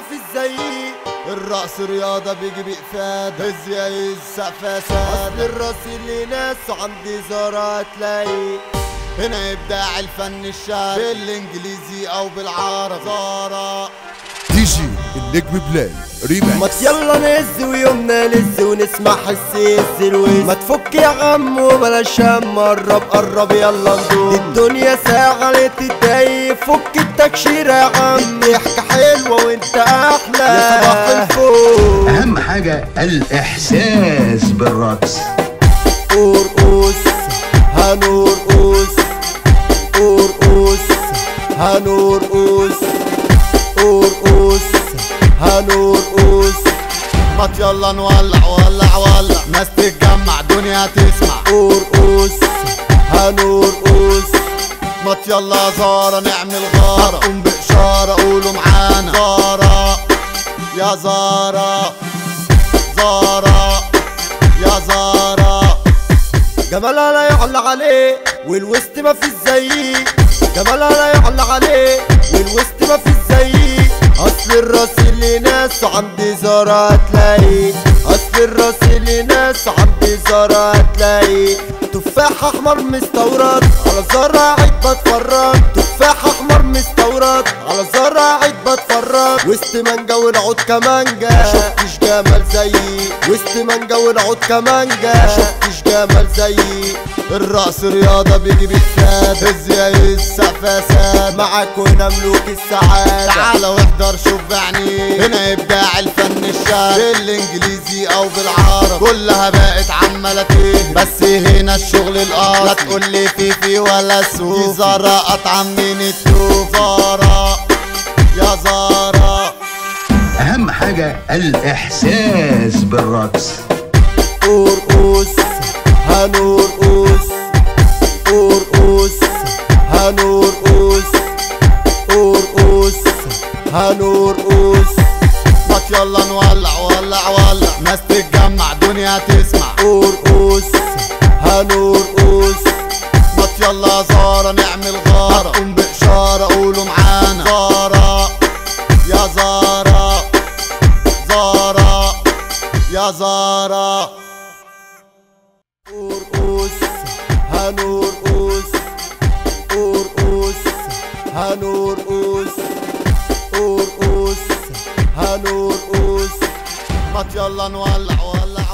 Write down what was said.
مفيش زيه الرقص رياضة بيجي بإفادة ازاي السقف أصل الراس اللي ناس عندي زارة هتلاقي هنا إبداع الفن الشعبي بالإنجليزي أو بالعربي زارة دي جي النجم بلال ريماكس ما يلا نهز ويومنا لز ونسمع حس يهز الوز ما تفك يا عم وبلاش هم قرب قرب يلا ندوم الدنيا ساعة تتضايق فك التكشيرة يا عم الضحكة حلوة وانت أحلى يا صباح الفل أهم حاجة الإحساس بالرقص قرقوس هنرقص قرقوس هنرقص قرقوس هنرقص ما يلا نولع ولع ولع ناس تتجمع دنيا تسمع قرقوس هنرقص ما يلا زارة نعمل غارة قوم بإشارة قولوا معانا زارة يا زارة زارة يا زارة جمالها لا يعلى عليه والوسط ما فيش زيه جمالها لا يعلى عليه والوسط ما فيش زيه اصل الراس اللي ناس عندي زارة هتلاقي اصل الراس اللي ناس عندي زارة هتلاقي تفاح احمر مستورد على زراعة بتفرج تفاح احمر مستورد على زراعة بتفرج وسط مانجا ونعود كمانجا شفتش جمال زيي وسط مانجا ونعود كمانجا شفتش جمال زيي الرقص رياضة بيجي بالساد ازاي السقفاسات معاك هنا ملوك السعادة تعال واحضر شوف بعينيك هنا ابداع الفن الشعبي بالانجليزي او بالعربي كلها بقت عمالة تهري بس هنا الشغل الاصلي لا تقول لي في في ولا سوق دي زارة قطعة من التوف زارة يا زارة أهم حاجة الإحساس بالرقص قرقوس هنرقص قرقوس هنرقص قرقوس هنرقص ما يلا نولع ولع ولع ناس تتجمع دنيا تسمع قرقوس هنرقص ما يلا زارة نعمل غارة قوم بإشارة قولوا معانا زارة يا زارة زارة يا زارة قرقوس هنرقص قرقوس هنرقص قرقوس هنرقص ما يلا نولع ولع